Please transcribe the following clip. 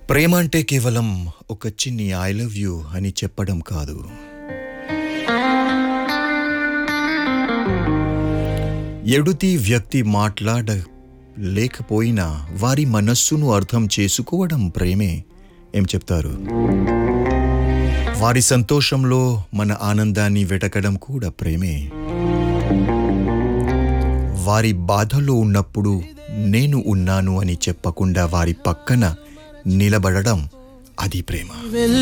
ప్రేమ అంటే కేవలం ఒక చిన్ని ఐ లవ్ యూ అని చెప్పడం కాదు ఎడుతి వ్యక్తి మాట్లాడ లేకపోయినా వారి మనస్సును అర్థం చేసుకోవడం ప్రేమే ఏం చెప్తారు వారి సంతోషంలో మన ఆనందాన్ని వెతకడం కూడా ప్రేమే వారి బాధలో ఉన్నప్పుడు నేను ఉన్నాను అని చెప్పకుండా వారి పక్కన నిలబడడం అది ప్రేమ